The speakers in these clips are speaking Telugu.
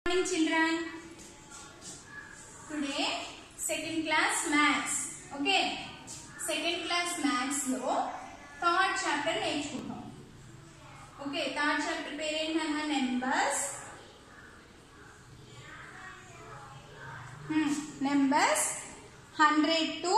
morning children today second class maths okay second class maths లో థర్డ్ చాప్టర్ నేర్చుకుంటాం ఓకే థర్డ్ చాప్టర్ పేరేంటన్నా numbers numbers hundred to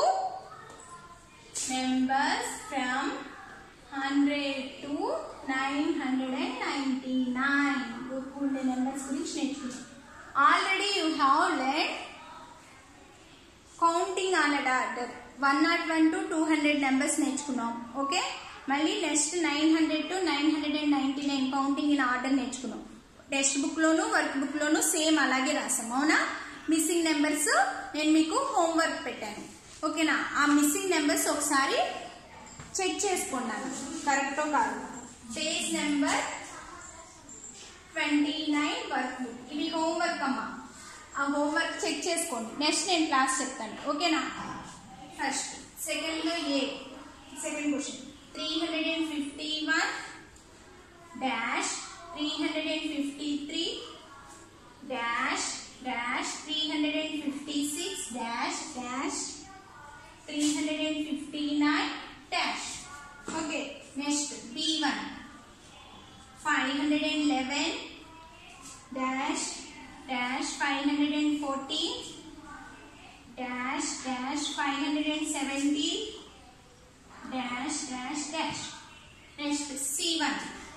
numbers from hundred to nine hundred and ninety nine ఉండే నెంబర్స్ గురించి నేర్చుకున్నాం already you have let counting on at order one not one to two hundred numbers నేర్చుకున్నాం ఓకే మళ్ళీ next nine hundred to nine hundred and ninety nine counting in order నేర్చుకున్నాం టెక్స్ట్ బుక్లోను వర్క్ బుక్లోను సేమ్ అలాగే రాసాం అవునా మిస్సింగ్ నెంబర్స్ నేను మీకు హోంవర్క్ పెట్టాను ఓకేనా ఆ మిస్సింగ్ నెంబర్స్ ఒకసారి చెక్ చేసుకున్నాను కరెక్టో కాదు page number twenty nine work book ఇది హోంవర్క్ అమ్మా ఆ హోంవర్క్ చెక్ చేసుకోండి నెక్స్ట్ నేను క్లాస్ చెప్తాను ఓకేనా ఫస్ట్ సెకండ్ లో A second question three hundred and fifty one dash three hundred and fifty three dash dash three hundred and fifty six dash dash three hundred and fifty nine dash okay next B one five hundred and eleven dash dash 540 dash dash 570 dash dash dash next c1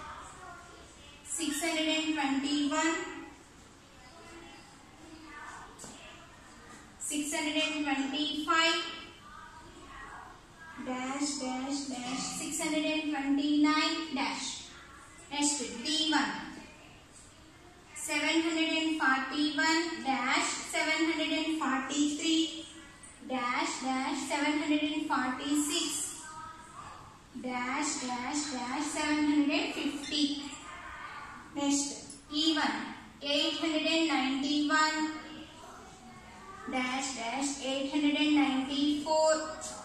621 625 dash dash dash 629 dash next d1 741 dash 743 dash dash 746 dash dash dash 750 next E1 891 dash dash 894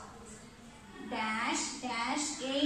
dash dash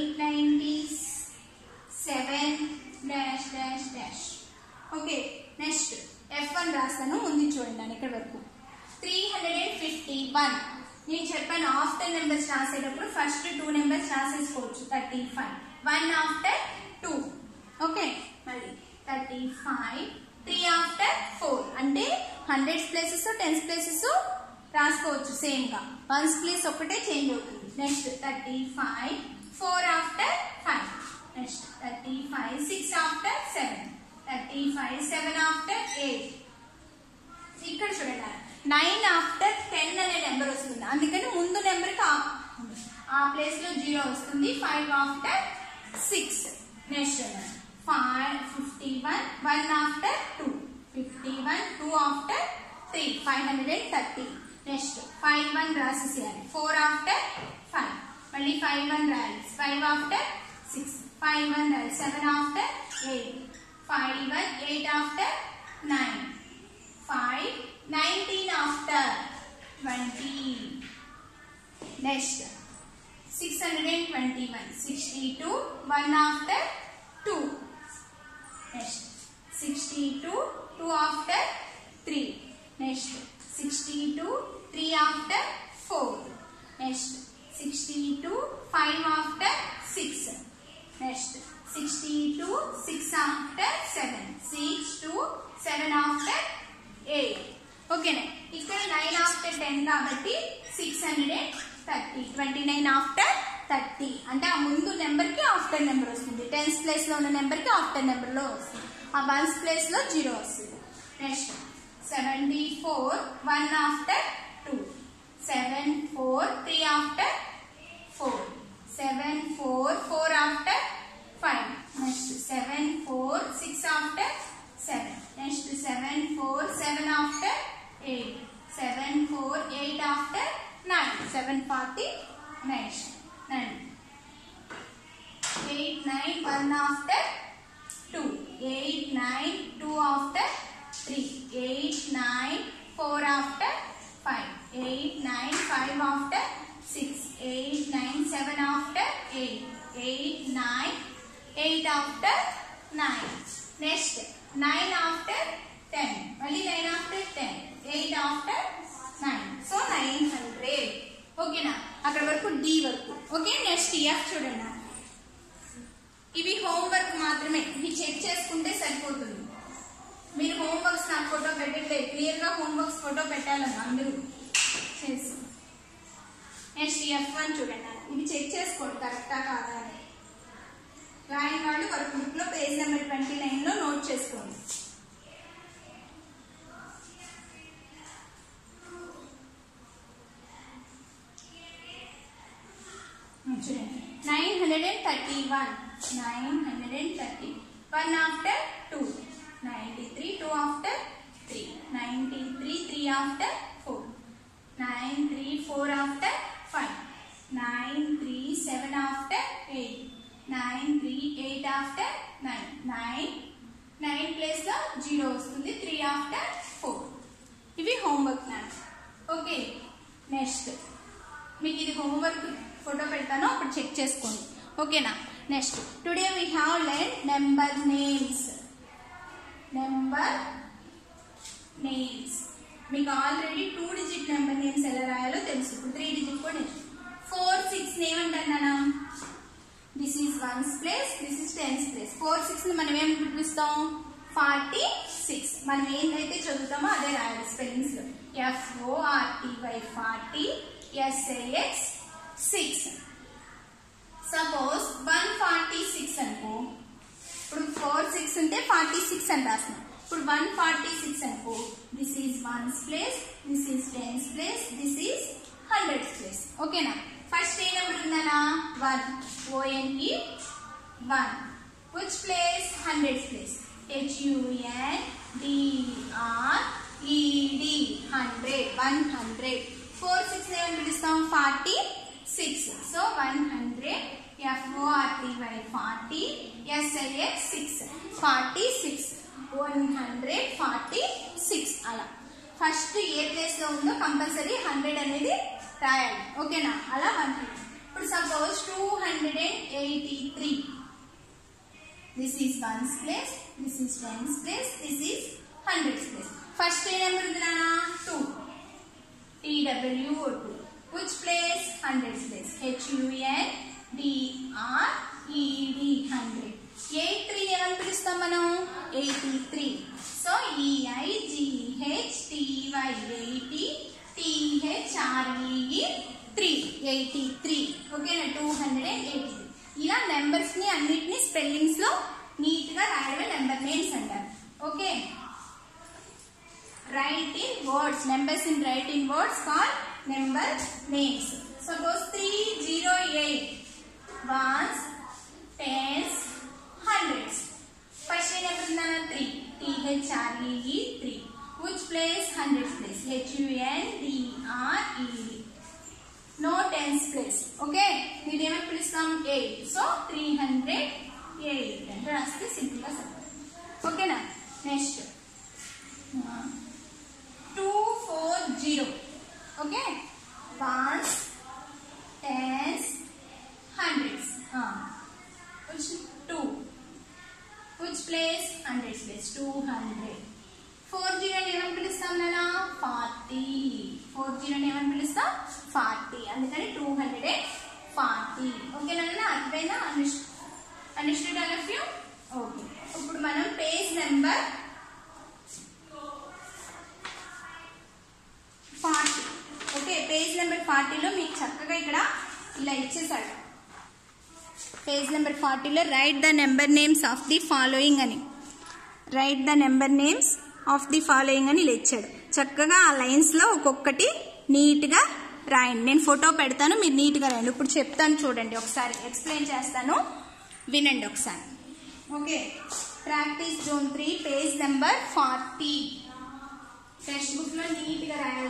897 dash dash dash okay next F one రాస్తాను ముందు చూడండి నేను ఇక్కడ వరకు three hundred and fifty one నేను చెప్పాను ఆఫ్టర్ నెంబర్స్ రాసేటప్పుడు ఫస్ట్ టూ నెంబర్స్ రాసేసుకోవచ్చు thirty five one after two okay మళ్ళీ thirty five three after four అంటే హండ్రెడ్స్ ప్లేసెస్ టెన్స్ ప్లేసెస్ రాసుకోవచ్చు సేమ్ గా వన్స్ ప్లేస్ ఒకటే చేంజ్ అవుతుంది next thirty five four after five next thirty five six after seven thirty five seven after eight ఇక్కడ చూడండి నైన్ ఆఫ్టర్ టెన్ అనే నెంబర్ వస్తుంది అందుకని ముందు నెంబర్కి ఆ ప్లేస్ లో జీరో వస్తుంది five after six next five fifty one one after two fifty one two after three five hundred and thirty next five one రాసేసేయాలి ఫోర్ ఆఫ్టర్ ఫైవ్ మళ్ళీ ఫైవ్ వన్ రాయాలి five after six five one రాయాలి seven after eight five one eight after nine five nineteen after twenty next six hundred and twenty one sixty two one after two next sixty two two after three next sixty two three after four next sixty two five after six next 62 6 after 7 6 to 7 after 8 ఓకేనే ఇక్కడ 9 ఆఫ్టర్ 10 కాబట్టి 630 29 ఆఫ్టర్ 30 అంటే ఆ ముందు నెంబర్ కి ఆఫ్టర్ నెంబర్ వస్తుంది టెన్స్ ప్లేస్ లో ఉన్న నెంబర్ కి ఆఫ్టర్ నెంబర్ లో వస్తుంది ఆ వన్స్ ప్లేస్ లో జీరో వస్తుంది next seventy four one after two seven four three after four seven four four after five. Next seven four six after seven. Next seven four seven after eight. Seven four eight after nine. Seven forty next nine. Eight nine one after two. Eight nine two after three. Eight nine four after five. Eight nine five after six. Eight nine seven after eight. Eight nine 8 after 9. Next, 9 after 10. మళ్ళీ after nine so nine hundred ఓకేనా అక్కడ వరకు డి వరకు ఓకే నెక్స్ట్ ఎఫ్ చూడండి ఇవి హోంవర్క్ మాత్రమే ఇవి చెక్ చేసుకుంటే సరిపోతుంది మీరు హోంవర్క్స్ నాకు ఫోటో పెట్టట్లేదు క్లియర్ గా హోంవర్క్స్ ఫోటో పెట్టాలమ్మా అందరూ చేసి నెక్స్ట్ ఎఫ్ వన్ చూడండి ఇవి చెక్ చేసుకోండి కరెక్టా కాదా అని రాని వాళ్ళు వర్క్ బుక్ లో పేజ్ నెంబర్ ట్వంటీ నైన్ లో నోట్ చేసుకోండి చూడండి nine hundred and thirty one nine hundred and thirty one after two ninety three two after three ninety three three after four nine three four after five nine three seven after eight nine three eight after nine nine నైన్ ప్లేస్ లో జీరో వస్తుంది త్రీ ఆఫ్టర్ ఫోర్ ఇవి హోంవర్క్ నాన్న ఓకే నెక్స్ట్ మీకు ఇది హోంవర్క్ ఫోటో పెడతాను అప్పుడు చెక్ చేసుకోండి ఓకేనా next today we have learn number names number names మీకు already two digit number names ఎలా రాయాలో తెలుసు ఇప్పుడు త్రీ డిజిట్ కూడా నేర్చు ఫోర్ సిక్స్ ఏమంటాను this is ones place this is tens place four six ని మనం ఏం పిలుస్తాం ఫార్టీ సిక్స్ మనం ఏంటైతే చదువుతామో అదే రాయాలి స్పెల్లింగ్స్ లో F O R T Y forty S A X six suppose one forty six అనుకో ఇప్పుడు ఫోర్ సిక్స్ ఉంటే ఫార్టీ సిక్స్ అని రాస్తున్నాం ఇప్పుడు వన్ ఫార్టీ సిక్స్ అనుకో this is ones place this is tens place this is hundreds place ఓకేనా ఫస్ట్ ఏ నెంబర్ ఉందనా one O N E one which place hundreds place H U N D R E D hundred one hundred four six ఏమని పిలుస్తాం forty six so one hundred F O R T Y forty S I X six forty six one hundred forty six అలా ఫస్ట్ ఏ ప్లేస్ లో ఉందో కంపల్సరీ హండ్రెడ్ అనేది రాయాలి ఓకేనా అలా హండ్రెడ్ ఇప్పుడు suppose two hundred and eighty three this is ones place this is tens place this is hundreds place first ఏ నెంబర్ ఉంది నానా two TWO2 which place hundreds place HUN DRED 100 eight three ఏమని పిలుస్తాం మనం eighty three so E I G H T Y eighty T H R E three eighty three ఓకేనా two hundred and eighty three ఇలా నెంబర్స్ ని అన్నిటిని స్పెల్లింగ్స్ లో నీట్ గా రాయడమే నెంబర్ నేమ్స్ అంటారు okay write in words numbers in write in words called number names suppose 308 ones tens hundreds first number is 3 t h r e e 3 which place hundreds place h u n d r e d no tens place okay దీని ఏమని పిలుస్తాం 8 సో 308 అంటే రాస్తే సింపుల్ గా సరిపోతుంది ఓకేనా next two four zero okay ones tens hundreds which two which place hundreds place two hundred four జీరోని ఏమని పిలుస్తాం నానా ఫార్టీ ఫోర్ జీరోని ఏమని పిలుస్తాం ఫార్టీ అందుకని two hundred and forty okay నాన్న అర్థమైనా understood all of you okay ఇప్పుడు మనం page number forty okay page number ఫార్టీలో మీకు చక్కగా ఇక్కడ ఇలా ఇచ్చేసాడు పేజ్ నెంబర్ ఫార్టీలో write the number names of the following అని write the number names of the following అని ఇలా ఇచ్చాడు చక్కగా ఆ లైన్స్లో ఒక్కొక్కటి నీట్గా రాయండి నేను ఫోటో పెడతాను మీరు నీట్గా రాయండి ఇప్పుడు చెప్తాను చూడండి ఒకసారి ఎక్స్ప్లెయిన్ చేస్తాను వినండి ఒకసారి okay practice zone three page number forty text book లో నీట్ గా రాయాలి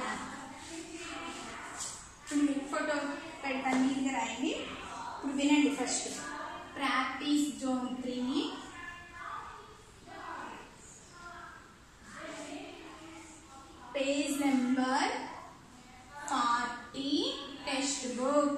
ఇప్పుడు మీకు ఫోటో పెడతాను నీట్ గా రాయండి ఇప్పుడు వినండి first practice zone three page number forty text book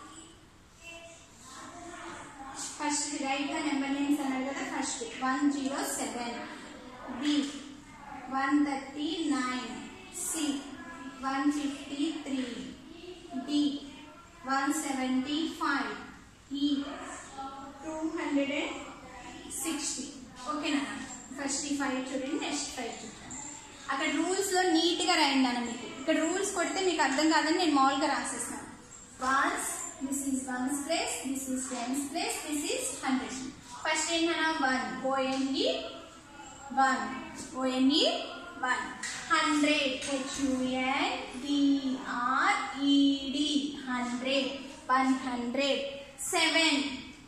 first write the number names అన్నారు కదా first one zero seven B one thirty nine C one fifty three D one seventy five E two hundred and sixty ఓకేనా ఫస్ట్ ఈ ఫైవ్ చూడండి నెక్స్ట్ ఫైవ్ చూడండి అక్కడ రూల్స్లో నీట్గా రాయండి అన్న మీకు ఇక్కడ రూల్స్ కొడితే మీకు అర్థం కాదని నేను మామూలుగా రాసేస్తాను ones this is ones place this is tens place this is hundred first ఏంటన్నా one O N E one O N E one hundred H U N D R E D hundred one hundred seven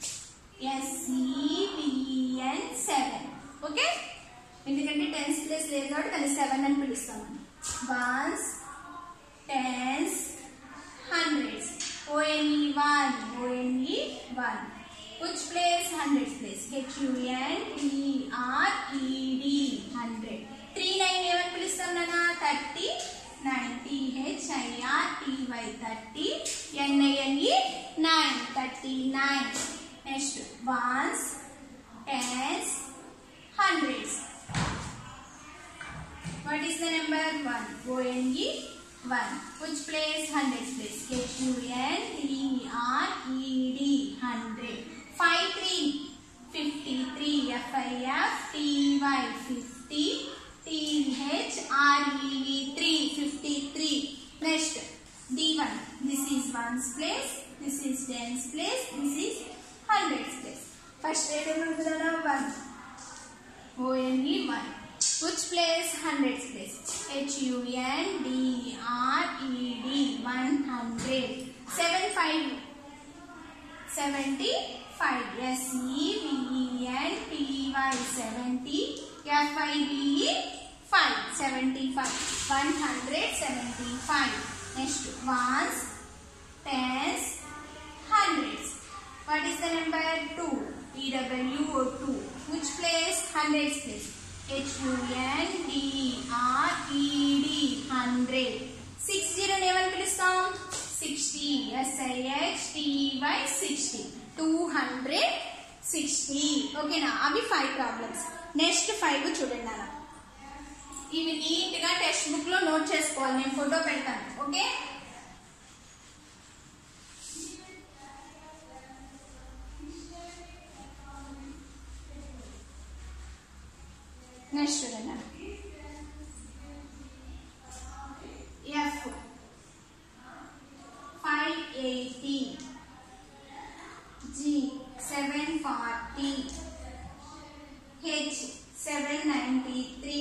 S E V N seven okay ఎందుకంటే టెన్స్ ప్లేస్ లేదు కాబట్టి దాన్ని సెవెన్ అని పిలుస్తాము ones tens hundreds O N E one O N E one which place hundreds place H U N D R E D hundred three nine ఏమని పిలుస్తాం నాన్న thirty nine T H I R T Y thirty N I N E nine thirty nine next ones tens hundreds What is the number? 1. O-N-E 1. Which place? Hundreds place. H-U-N-D-R-E-D 100. 5 3. 53. F-I-F-T-Y 50. T-H-R-E-V 3. 53. Next. D1. This is ones place. This is tens place. This is hundreds place. First item is 1. O-N-E 1. Which place? Hundreds place. H U N D R E D one hundred. Seven five. Seventy five. S E V E N T Y seventy. F I V E five. Seventy five. One hundred seventy five. Next ones, tens, hundreds. What is the number two? E W O two. Which place? Hundreds place. హెచ్యుఎన్డిఆర్ఈడి hundred six zero ఏమని పిలుస్తాం sixty SIH TY sixty two hundred sixty ఓకేనా అవి ఫైవ్ ప్రాబ్లమ్స్ నెక్స్ట్ ఫైవ్ చూడండి అలా ఇవి నీట్గా టెక్స్ట్ బుక్ లో నోట్ చేసుకోవాలి నేను ఫోటో పెడతాను ఓకే నెక్స్ట్ చూడండి F five eighty G seven forty H seven ninety three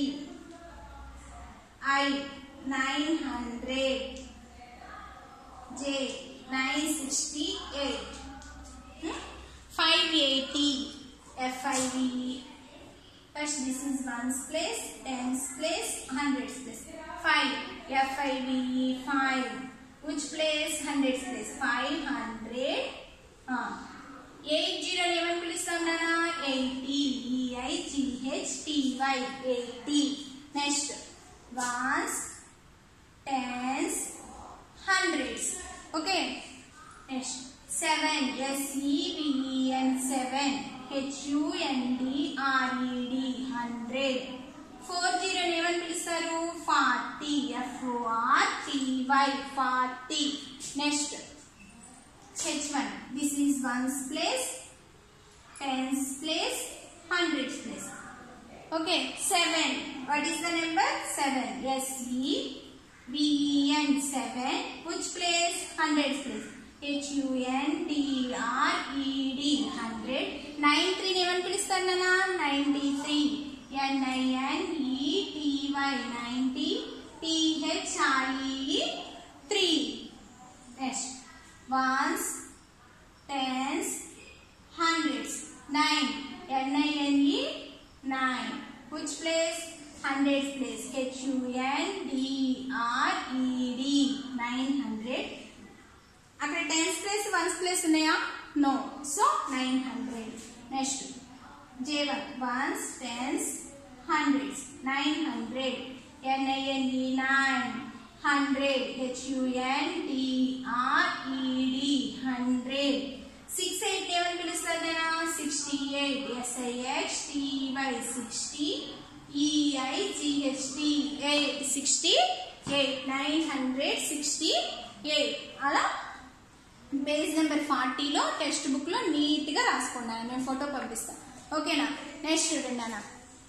I nine hundred J nine sixty eight five eighty F I V First, this is ones place, tens place, hundreds place. Five, F I V E five. Which place? Hundreds place. Five hundred. Uh, eight zero ఏమని పిలుస్తాం నాన్న eighty ఈఐజిహెచ్టివై eighty next ones tens hundreds okay next seven SEVEN seven హెచ్యుఎన్డిఆర్ఈడి hundred four zero ఏమని పిలుస్తారు forty ఎఫ్ఓఆర్ TY forty next H one this is ones place tens place hundreds place okay seven what is the number seven SE BEN seven which place hundreds place హెచ్యుఎన్డిఆర్ఈడి hundred nine త్రీని ఏమని పిలుస్తారు నాన్న ninety three ఎన్ఐఎన్ఈటివై ninety టిహెచ్ఆర్ఈ three next ones tens hundreds nine NINE nine which place hundred place హెచ్యుఎన్డిఆర్ఈడి nine hundred అక్కడ టెన్స్ ప్లేస్ వన్స్ ప్లేస్ ఉన్నాయా no so nine hundred next J one once tens hundreds nine hundred NINE nine hundred హెచ్యుఎన్డిఆర్ఈడి hundred six eight ఏమని పిలుస్తారు నేను sixty eight SIH TY sixty EIGHT eight sixty eight nine hundred sixty eight అలా పేజ్ నెంబర్ ఫార్టీలో టెక్స్ట్ బుక్లో నీట్గా రాసుకున్నాను నేను ఫోటో పంపిస్తాను ఓకేనా నెక్స్ట్ చూడండి అన్న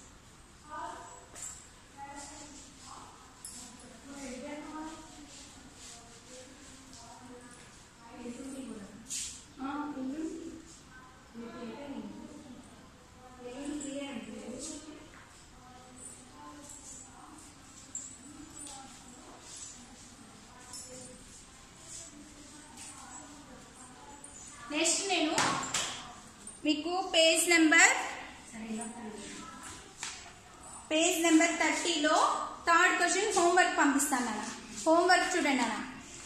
నెక్స్ట్ నేను మీకు పేజ్ నెంబర్ పేజ్ నెంబర్ థర్టీలో థర్డ్ క్వశ్చన్ హోంవర్క్ పంపిస్తాను అన్న హోంవర్క్ చూడండి అన్న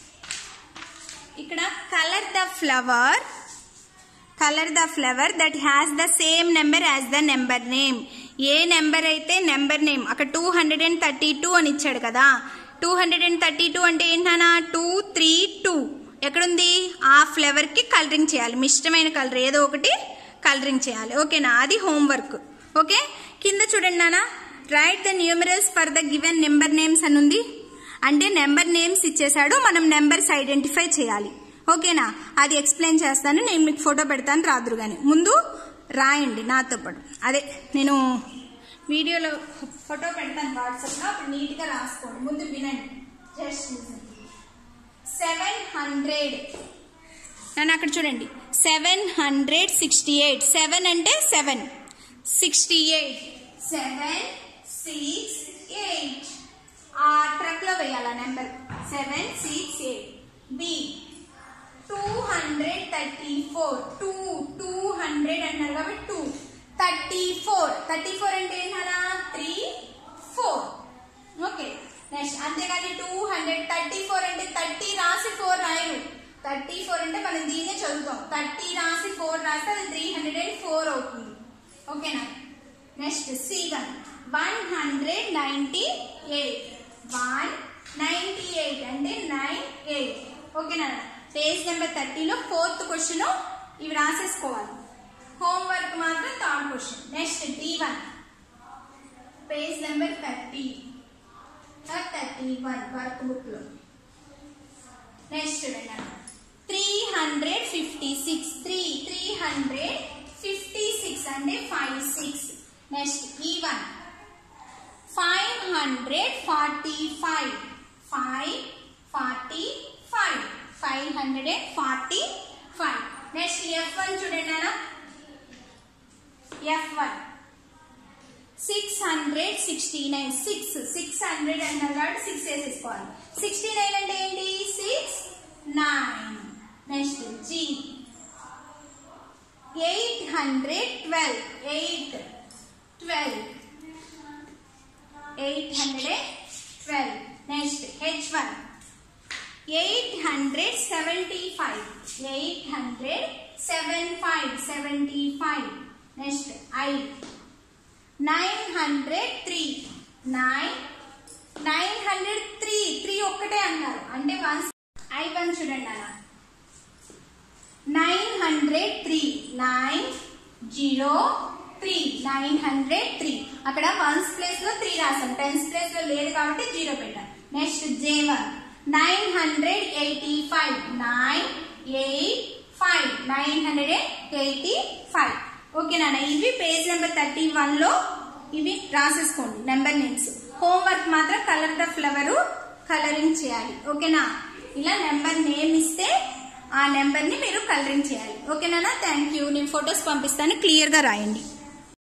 ఇక్కడ colour the flower colour the flower that has the same number as the number name ఏ నెంబర్ అయితే నెంబర్ నేమ్ అక్కడ two hundred and thirty two అని ఇచ్చాడు కదా two hundred and thirty two అంటే ఏంటన్నా టూ త్రీ టూ ఎక్కడుంది ఆ ఫ్లవర్కి కలరింగ్ చేయాలి మీ ఇష్టమైన కలర్ ఏదో ఒకటి కలరింగ్ చేయాలి ఓకేనా అది హోంవర్క్ ఓకే కింద చూడండి నాన్న write the numerals for the given number names అని ఉంది అంటే నెంబర్ నేమ్స్ ఇచ్చేసాడు మనం నెంబర్స్ ఐడెంటిఫై చేయాలి ఓకేనా అది ఎక్స్ప్లెయిన్ చేస్తాను నేను మీకు ఫోటో పెడతాను రాదురు కానీ ముందు రాయండి నాతో పాటు అదే నేను వీడియోలో ఫోటో పెడతాను వాట్సాప్లో అప్పుడు నీట్గా రాసుకోండి ముందు వినండి జస్ట్ సెవెన్ హండ్రెడ్ నన్ను అక్కడ చూడండి seven hundred sixty eight seven అంటే seven sixty eight seven six eight ఆ ట్రక్లో వేయాల number seven six eight B two hundred thirty four two two hundred అన్నారు కాబట్టి two thirty four thirty four అంటే ఏంటన్నా త్రీ ఫోర్ ఓకే నెక్స్ట్ అంతేగాని టూ హండ్రెడ్ థర్టీ ఫోర్ అంటే థర్టీ రాసి ఫోర్ రాయరు థర్టీ ఫోర్ అంటే మనం దీన్నే చదువుతాం థర్టీ రాసి ఫోర్ రాస్తే అది త్రీ హండ్రెడ్ అండ్ ఫోర్ అవుతుంది ఓకేనా next C one one hundred ninety eight one ninety eight అంటే నైన్ ఎయిట్ ఓకేనా పేజ్ నెంబర్ థర్టీలో ఫోర్త్ క్వశ్చన్ ఇవి రాసేసుకోవాలి హోంవర్క్ మాత్రం third question next D one page number thirty thirty one work book లో నెక్స్ట్ చూడండి three hundred fifty six three three hundred fifty six అంటే five six next E one five hundred forty five five forty five five hundred and forty five next F one చూడండి అన్న F one six hundred sixty nine six six hundred అన్నారు కాబట్టి సిక్స్ వేసేసుకోవాలి సిక్స్టీ నైన్ అంటే ఏంటి six nine next G eight hundred twelve eight twelve eight hundred twelve next H one eight hundred seventy five eight hundred seven five seventy five next I nine hundred three nine nine hundred three three ఒక్కటే అన్నారు అంటే వన్ ఐ వన్ చూడండి అన్న nine hundred three nine zero three nine hundred three అక్కడ వన్స్ ప్లేస్ లో త్రీ రాసాం టెన్స్ ప్లేస్ లో లేదు కాబట్టి జీరో పెట్టాం next J one nine hundred eighty five nine eight five nine hundred eighty five okay నాన్న ఇవి పేజ్ నెంబర్ థర్టీ వన్ లో ఇవి రాసేసుకోండి నెంబర్ నేమ్స్ హోంవర్క్ మాత్రం కలర్ ద ఫ్లవర్ కలరింగ్ చేయాలి ఓకేనా ఇలా నెంబర్ నేమ్ ఇస్తే ఆ నెంబర్ ని మీరు కలరింగ్ చేయాలి ఓకేనా థ్యాంక్ యూ నేను ఫొటోస్ పంపిస్తాను క్లియర్ గా రాయండి